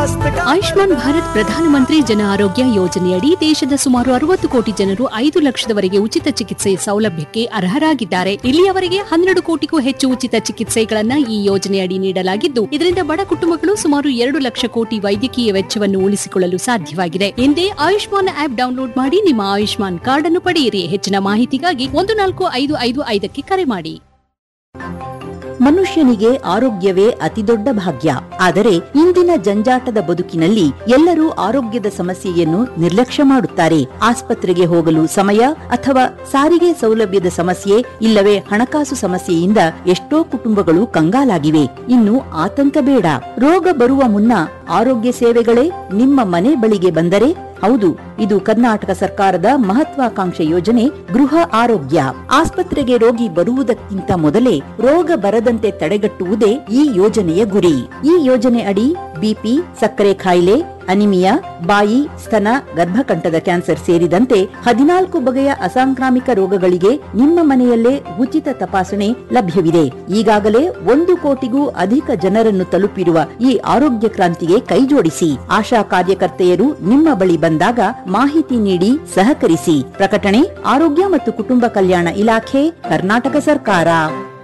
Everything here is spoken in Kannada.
स्वास्थ्य का ಆಯುಷ್ಮಾನ್ ಭಾರತ್ ಪ್ರಧಾನಮಂತ್ರಿ ಜನ ಆರೋಗ್ಯ ಯೋಜನೆಯಡಿ ದೇಶದ ಸುಮಾರು ಅರವತ್ತು ಕೋಟಿ ಜನರು ಐದು ಲಕ್ಷದವರೆಗೆ ಉಚಿತ ಚಿಕಿತ್ಸೆ ಸೌಲಭ್ಯಕ್ಕೆ ಅರ್ಹರಾಗಿದ್ದಾರೆ ಇಲ್ಲಿಯವರೆಗೆ ಹನ್ನೆರಡು ಕೋಟಿಗೂ ಹೆಚ್ಚು ಉಚಿತ ಚಿಕಿತ್ಸೆಗಳನ್ನ ಈ ಯೋಜನೆಯಡಿ ನೀಡಲಾಗಿದ್ದು ಇದರಿಂದ ಬಡ ಕುಟುಂಬಗಳು ಸುಮಾರು ಎರಡು ಲಕ್ಷ ಕೋಟಿ ವೈದ್ಯಕೀಯ ವೆಚ್ಚವನ್ನು ಉಳಿಸಿಕೊಳ್ಳಲು ಸಾಧ್ಯವಾಗಿದೆ ಹಿಂದೆ ಆಯುಷ್ಮಾನ್ ಆಪ್ ಡೌನ್ಲೋಡ್ ಮಾಡಿ ನಿಮ್ಮ ಆಯುಷ್ಮಾನ್ ಕಾರ್ಡ್ ಅನ್ನು ಪಡೆಯಿರಿ ಹೆಚ್ಚಿನ ಮಾಹಿತಿಗಾಗಿ ಒಂದು ನಾಲ್ಕು ಐದು ಐದು ಐದಕ್ಕೆ ಕರೆ ಮಾಡಿ ಮನುಷ್ಯನಿಗೆ ಆರೋಗ್ಯವೇ ಅತಿದೊಡ್ಡ ಭಾಗ್ಯ ಆದರೆ ಇಂದಿನ ಜಂಜಾಟದ ಬದುಕಿನಲ್ಲಿ ಎಲ್ಲರೂ ಆರೋಗ್ಯದ ಸಮಸ್ಯೆಯನ್ನು ನಿರ್ಲಕ್ಷ್ಯ ಮಾಡುತ್ತಾರೆ ಆಸ್ಪತ್ರೆಗೆ ಹೋಗಲು ಸಮಯ ಅಥವಾ ಸಾರಿಗೆ ಸೌಲಭ್ಯದ ಸಮಸ್ಯೆ ಇಲ್ಲವೇ ಹಣಕಾಸು ಸಮಸ್ಯೆಯಿಂದ ಎಷ್ಟೋ ಕುಟುಂಬಗಳು ಕಂಗಾಲಾಗಿವೆ ಇನ್ನು ಆತಂಕ ಬೇಡ ರೋಗ ಬರುವ ಮುನ್ನ ಆರೋಗ್ಯ ಸೇವೆಗಳೇ ನಿಮ್ಮ ಮನೆ ಬಳಿಗೆ ಬಂದರೆ ಹೌದು ಇದು ಕರ್ನಾಟಕ ಸರ್ಕಾರದ ಮಹತ್ವಾಕಾಂಕ್ಷೆ ಯೋಜನೆ ಗೃಹ ಆರೋಗ್ಯ ಆಸ್ಪತ್ರೆಗೆ ರೋಗಿ ಬರುವುದಕ್ಕಿಂತ ಮೊದಲೇ ರೋಗ ಬರದಂತೆ ತಡೆಗಟ್ಟುವುದೇ ಈ ಯೋಜನೆಯ ಗುರಿ ಈ ಯೋಜನೆ ಅಡಿ ಬಿಪಿ ಸಕ್ಕರೆ ಕಾಯಿಲೆ ಅನಿಮಿಯಾ ಬಾಯಿ ಸ್ತನ ಗರ್ಭಕಂಠದ ಕ್ಯಾನ್ಸರ್ ಸೇರಿದಂತೆ ಹದಿನಾಲ್ಕು ಬಗೆಯ ಅಸಾಂಕ್ರಾಮಿಕ ರೋಗಗಳಿಗೆ ನಿಮ್ಮ ಮನೆಯಲ್ಲೇ ಉಚಿತ ತಪಾಸಣೆ ಲಭ್ಯವಿದೆ ಈಗಾಗಲೇ ಒಂದು ಕೋಟಿಗೂ ಅಧಿಕ ಜನರನ್ನು ತಲುಪಿರುವ ಈ ಆರೋಗ್ಯ ಕ್ರಾಂತಿಗೆ ಕೈಜೋಡಿಸಿ ಆಶಾ ಕಾರ್ಯಕರ್ತೆಯರು ನಿಮ್ಮ ಬಳಿ ಬಂದಾಗ ಮಾಹಿತಿ ನೀಡಿ ಸಹಕರಿಸಿ ಪ್ರಕಟಣೆ ಆರೋಗ್ಯ ಮತ್ತು ಕುಟುಂಬ ಕಲ್ಯಾಣ ಇಲಾಖೆ ಕರ್ನಾಟಕ ಸರ್ಕಾರ